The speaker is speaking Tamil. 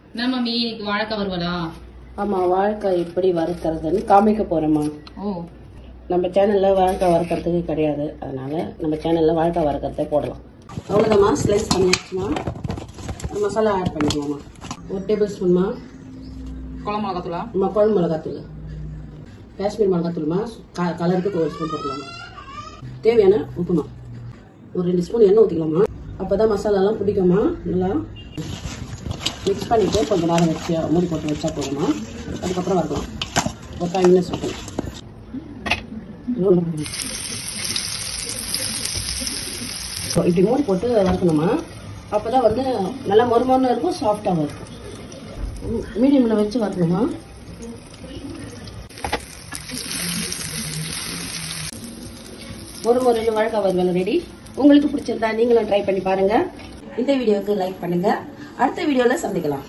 என்ன மம்மி இன்னைக்கு வாழைக்காய் வருவலா ஆமா வாழைக்காய் எப்படி வறுக்கிறதுன்னு காமிக்க போறேம்மா ஓ நம்ம சேனல்ல வாழைக்காய் வறுக்கிறதுக்கு கிடையாது அதனால நம்ம சேனல்ல வாழைக்காய் வறுக்கிறதே போடலாம் அவ்வளோதாம்மா ஸ்லைஸ் பண்ணியாச்சுமா மசாலா ஆட் பண்ணிக்கலாமா ஒரு டேபிள் ஸ்பூன்மா குழம்பு மிளகாத்தூளா நம்ம குழம்பு மிளகாத்தூள் காஷ்மீர் மிளகாத்தூள்மா க கலருக்கு ஒரு ஸ்பூன் போட்டுக்கலாமா தேவையான உப்புமா ஒரு ரெண்டு ஸ்பூன் எண்ணெய் ஊற்றிக்கலாமா அப்போ தான் மசாலாலாம் பிடிக்குமா நல்லா மிக்ஸ் பண்ணிவிட்டு கொஞ்சம் நேரம் வச்சு மூடி போட்டு வச்சா போதுமா அதுக்கப்புறம் வரலாம் ஒரு ஃபைவ் மினிட்ஸ் விட்டு இப்படி மூடி போட்டு வறுக்கணுமா அப்போ தான் வந்து நல்லா மொறுமொறுன்னு இருக்கும் சாஃப்டாகவும் இருக்கும் மீடியமில் வச்சு வறுக்கணுமா ஒரு முறையில் வழக்க வருவல் ரெடி உங்களுக்கு பிடிச்சிருந்தா நீங்களும் ட்ரை பண்ணி பாருங்க இந்த வீடியோவுக்கு லைக் பண்ணுங்க அடுத்த வீடியோல சந்திக்கலாம்